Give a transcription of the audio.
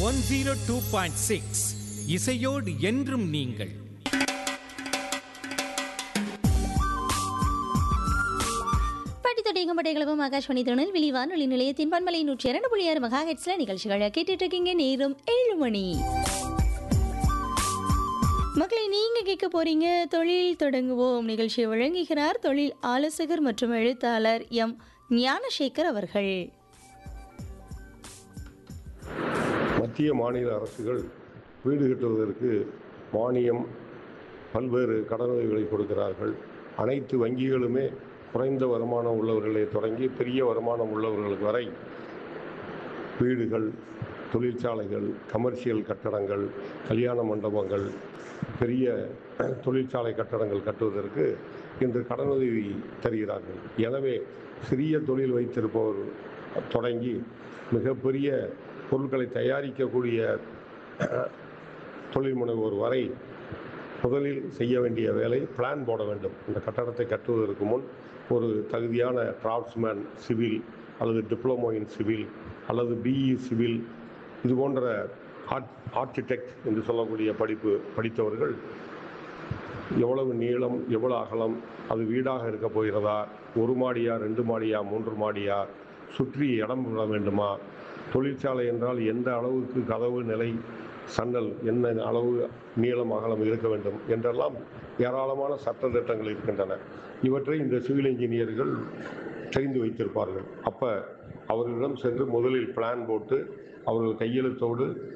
one zero two point six இசையோடு என்றும் நீங்கள் படித்தொடையும் படைகளவும் ஆகாஷ்வாணி திருநெல்வேலி வானொலி நிலையத்தின் பண்பலை நூற்றி இரண்டு புள்ளி ஆறு மெகா ஹெட்ஸ்ல நிகழ்ச்சிகளை கேட்டுட்டு இருக்கீங்க நேரம் ஏழு மணி மக்களை நீங்க கேட்க போறீங்க தொழில் தொடங்குவோம் நிகழ்ச்சியை வழங்குகிறார் தொழில் ஆலோசகர் மற்றும் எழுத்தாளர் எம் ஞானசேகர் அவர்கள் மத்திய மாநில அரசுகள் வீடு கட்டுவதற்கு மானியம் பல்வேறு கடனுதவிகளை கொடுக்கிறார்கள் அனைத்து வங்கிகளுமே குறைந்த வருமானம் உள்ளவர்களை தொடங்கி பெரிய வருமானம் உள்ளவர்களுக்கு வரை வீடுகள் தொழிற்சாலைகள் கமர்ஷியல் கட்டடங்கள் கல்யாண மண்டபங்கள் பெரிய தொழிற்சாலை கட்டடங்கள் கட்டுவதற்கு இன்று கடனுதவி தருகிறார்கள் எனவே சிறிய தொழில் வைத்திருப்பவர் தொடங்கி மிகப்பெரிய பொருட்களை தயாரிக்கக்கூடிய தொழில் முனைவோர் வரை முதலில் செய்ய வேண்டிய வேலை பிளான் போட வேண்டும் இந்த கட்டடத்தை கட்டுவதற்கு முன் ஒரு தகுதியான டிராஃப்ட்ஸ்மேன் சிவில் அல்லது டிப்ளமோ இன் சிவில் அல்லது பிஇ சிவில் இது போன்ற ஆர்ட் ஆர்கிடெக்ட் என்று சொல்லக்கூடிய படிப்பு படித்தவர்கள் எவ்வளவு நீளம் எவ்வளவு அகலம் அது வீடாக இருக்க போகிறதா ஒரு மாடியா ரெண்டு மாடியா மூன்று மாடியா சுற்றி இடம் விட வேண்டுமா தொழிற்சாலை என்றால் எந்த அளவுக்கு கதவு நிலை சன்னல் என்ன அளவு நீளம் அகலம் இருக்க வேண்டும் என்றெல்லாம் ஏராளமான சட்ட திட்டங்கள் இருக்கின்றன இவற்றை இந்த சிவில் இன்ஜினியர்கள் தெரிந்து வைத்திருப்பார்கள் அப்போ அவர்களிடம் சென்று முதலில் பிளான் போட்டு அவர்கள் கையெழுத்தோடு